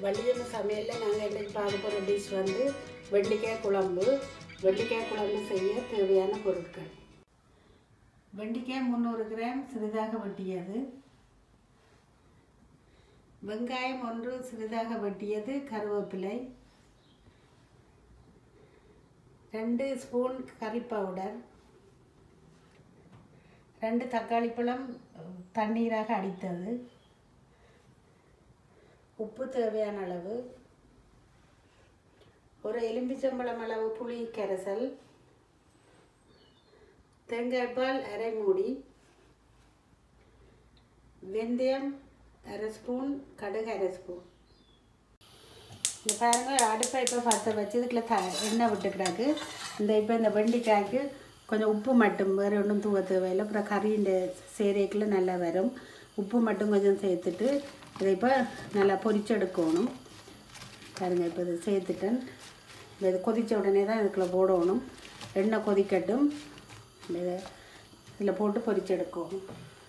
வள்ளியம்ம சமையலில் நாங்கள் இன்றைக்கு பார்க்க போகிற டிஷ் வந்து வெண்டைக்காய் குழம்பு வெண்டைக்காய் குழம்பு செய்ய தேவையான பொருட்கள் வெண்டைக்காய் முந்நூறு கிராம் சிறிதாக வெட்டியது வெங்காயம் ஒன்று சிறிதாக வெட்டியது கருவேப்பிலை ரெண்டு ஸ்பூன் கறி பவுடர் ரெண்டு தக்காளி பழம் தண்ணீராக அடித்தது உப்பு தேவையான அளவு ஒரு எலும்பிச்சம்பழம் அளவு புளி கரைசல் தேங்காய் பால் அரை மூடி வெந்தயம் அரை ஸ்பூன் கடுகு அரை ஸ்பூன் இந்த பாருங்க அடுப்பை இப்போ பற்ற வச்சு இதுக்குள்ள த எண்ணெய் விட்டுக்கிறாக்கு இந்த இப்போ இந்த வெண்டிக்காய்க்கு கொஞ்சம் உப்பு மட்டும் வேறு ஒன்றும் தூவ தேவையில்லை அப்புறம் கறியின் சேரைக்குள்ள நல்லா வரும் உப்பு மட்டும் கொஞ்சம் சேர்த்துட்டு இதை இப்போ நல்லா பொரிச்செடுக்கணும் பாருங்க இப்போ இதை சேர்த்துட்டேன் இந்த இது கொதித்த உடனே தான் இதுக்குள்ள போடணும் எண்ணெய் கொதிக்கட்டும் இதை இதில் போட்டு பொரிச்செடுக்கணும்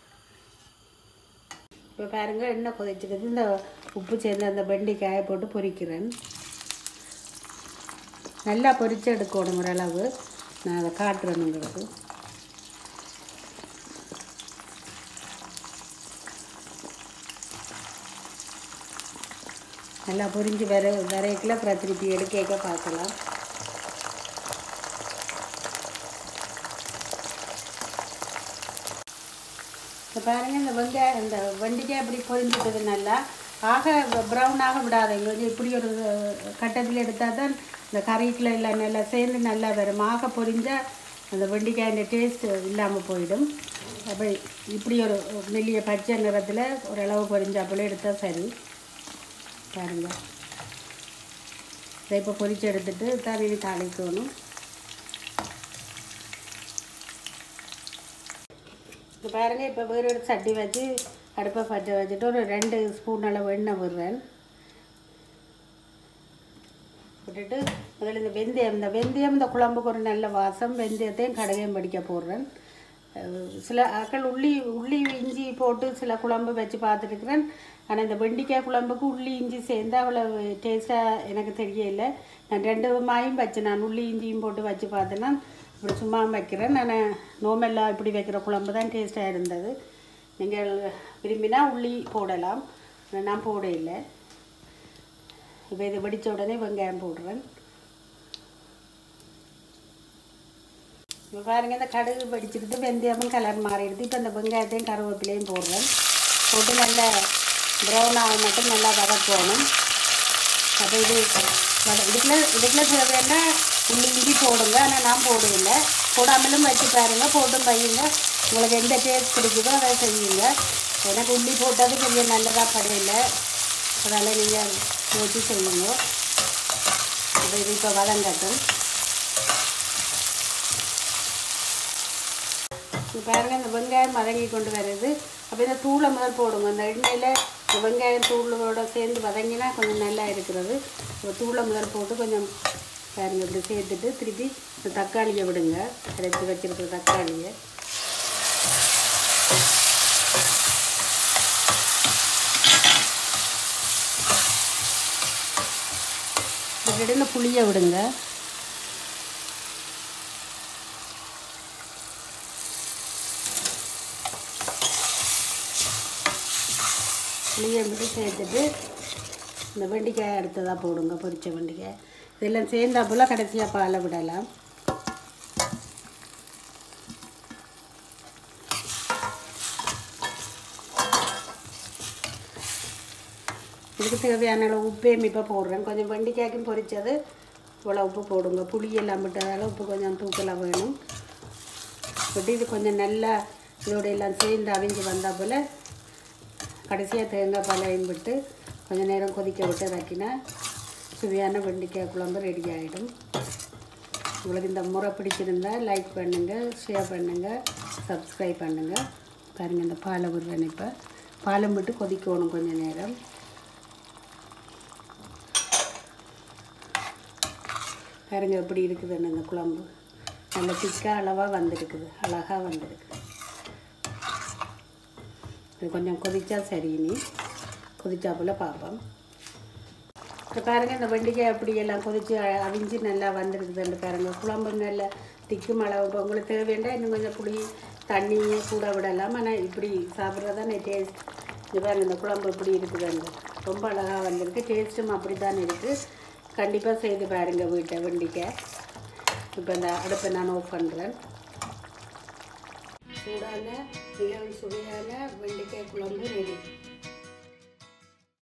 இப்போ பாருங்கள் எண்ணெய் கொதிச்சிருக்குது இந்த உப்பு சேர்ந்து அந்த வெண்டிக்காயை போட்டு பொரிக்கிறேன் நல்லா பொரிச்சு எடுக்கணும் ஓரளவு நான் அதை காட்டுறேன் உங்களுக்கு நல்லா பொரிஞ்சு வர வரைக்குள்ள அப்புறம் திருப்பி எடுக்க பார்க்கலாம் இப்போ பாருங்கள் இந்த வெங்காயம் இந்த வெண்டிக்காய் இப்படி பொரிஞ்சிட்டது நல்லா ஆக ப்ரௌனாக விடாதீங்க கொஞ்சம் இப்படி ஒரு கட்டத்தில் எடுத்தால் தான் இந்த கறிக்குள்ள எல்லாம் நல்லா சேர்ந்து நல்லா வரும் ஆக பொரிஞ்சால் அந்த வெண்டிக்காயின் டேஸ்ட் இல்லாமல் போயிடும் அப்போ இப்படி ஒரு மெல்லிய பச்சை நிறத்தில் ஓரளவு பொரிஞ்சாப்புல எடுத்தால் சரி பாருங்கள் இதை இப்போ பொரிச்சு எடுத்துட்டு தண்ணி தாளிக்கணும் இப்போ பாருங்கள் இப்போ வேறு ஒரு சட்டி வச்சு அடுப்பை பற்ற வச்சுட்டு ஒரு ரெண்டு ஸ்பூன் அளவு எண்ணெய் விடுறேன் விட்டுட்டு முதல்ல இந்த வெந்தயம் இந்த வெந்தயம் இந்த குழம்புக்கு ஒரு நல்ல வாசம் வெந்தயத்தையும் கடுகையும் படிக்க போடுறேன் அஹ் சில ஆக்கள் உள்ளி உள்ளி இஞ்சி போட்டு சில குழம்பு வச்சு பார்த்துருக்குறேன் ஆனால் இந்த வெண்டிக்காய் குழம்புக்கு உள்ளி இஞ்சி சேர்ந்து அவ்வளோ டேஸ்ட்டாக எனக்கு தெரியல நான் ரெண்டு மாயும் வச்சேன் நான் உள்ளி இஞ்சியும் போட்டு வச்சு பார்த்தேன்னா இப்படி சும்மா வைக்கிறேன் நான் நோமெல்லாம் இப்படி வைக்கிற குழம்பு தான் டேஸ்ட்டாக இருந்தது நீங்கள் விரும்பினா உள்ளி போடலாம் நான் போட இல்லை இப்போ இது வெடித்த உடனே வெங்காயம் போடுறேன் இப்போ பாருங்கள் இந்த கடுகு வெடிச்சுக்கிட்டு வெந்தயமும் கலர் மாறிடுது இப்போ இந்த வெங்காயத்தையும் கருவேப்பிலையும் போடுறேன் போட்டு நல்லா ப்ரௌன் ஆக மட்டும் நல்லா வதக்கணும் அப்போ இது வத- இதுக்குள்ள இதுக்குள்ள தேவையான உள்ளி இஞ்சி போடுங்க ஆனால் நான் போடுவில்லை போடாமலும் வச்சு பாருங்க போட்டும் வையுங்க உங்களுக்கு எந்த டேஸ்ட் பிடிக்குதோ அதை செய்யுங்க எனக்கு உள்ளி போட்டது கொஞ்சம் நல்லதாக படையில அதனால் நீங்கள் வச்சு செய்யுங்க அப்போ இது இப்போ வதங்கட்டும் இப்போ பாருங்கள் இந்த வெங்காயம் வதங்கி கொண்டு வருது அப்போ இந்த தூளை முதல் போடுங்க அந்த எண்ணெயில் இந்த வெங்காயம் தூளோட சேர்ந்து வதங்கினா கொஞ்சம் நல்லா இருக்கிறது இப்போ தூளை முதல் போட்டு கொஞ்சம் பாருங்க இப்படி சேர்த்துட்டு திருப்பி இந்த தக்காளியை விடுங்க அரைச்சி வச்சிருக்கிற தக்காளியை விட்டுட்டு இந்த புளியை விடுங்க புளியை மட்டும் சேர்த்துட்டு இந்த வெண்டிக்காய் அடுத்ததாக போடுங்க பொரிச்ச வெண்டிக்காய் இதெல்லாம் சேர்ந்தா போல் கடைசியாக பாலை விடலாம் இதுக்கு தேவையான அளவு உப்பையும் இப்போ போடுறேன் கொஞ்சம் வெண்டிக்காய்க்கும் பொரிச்சது இவ்வளோ உப்பு போடுங்க புளி எல்லாம் விட்டதால உப்பு கொஞ்சம் தூக்கலாம் வேணும் விட்டு இது கொஞ்சம் நல்லா இதோட எல்லாம் சேர்ந்து அவிஞ்சு வந்தால் போல் கடைசியாக தேங்காய் பாலையும் விட்டு கொஞ்சம் நேரம் கொதிக்க விட்டு இறக்கினா சுவையான வெண்டிக்காய் குழம்பு ரெடி ஆகிடும் உங்களுக்கு இந்த முறை பிடிச்சிருந்தா லைக் பண்ணுங்கள் ஷேர் பண்ணுங்கள் சப்ஸ்கிரைப் பண்ணுங்கள் பாருங்கள் இந்த பாலை விடுறேன் இப்போ பாலம் விட்டு கொதிக்கணும் கொஞ்சம் நேரம் பாருங்க எப்படி இருக்குதுன்னு இந்த குழம்பு நல்ல திக்காக அளவாக வந்திருக்குது அழகாக வந்திருக்கு இது கொஞ்சம் கொதிச்சா சரி நீ கொதிச்சா போல் பார்ப்போம் இப்போ பாருங்க இந்த வெண்டிக்காய் அப்படி எல்லாம் கொதிச்சு அ- அவிஞ்சு நல்லா வந்திருக்குதுன்னு பாருங்க குழம்பு நல்ல திக்கு மழை இப்போ உங்களுக்கு தேவைண்டா இன்னும் கொஞ்சம் புளி தண்ணியை கூட விடலாம் ஆனால் இப்படி சாப்பிட்றது தான் டேஸ்ட் இது பாருங்க இந்த குழம்பு இப்படி இருக்குதுங்க ரொம்ப அழகாக வந்திருக்கு டேஸ்ட்டும் அப்படி தான் இருக்குது கண்டிப்பாக செய்து பாருங்க வீட்டை வெண்டிக்காய் இப்போ இந்த அடுப்பை நான் ஆஃப் பண்ணுறேன் சூடான மிகவும் சுவையான வெண்டைக்காய் குழம்பு ரெடி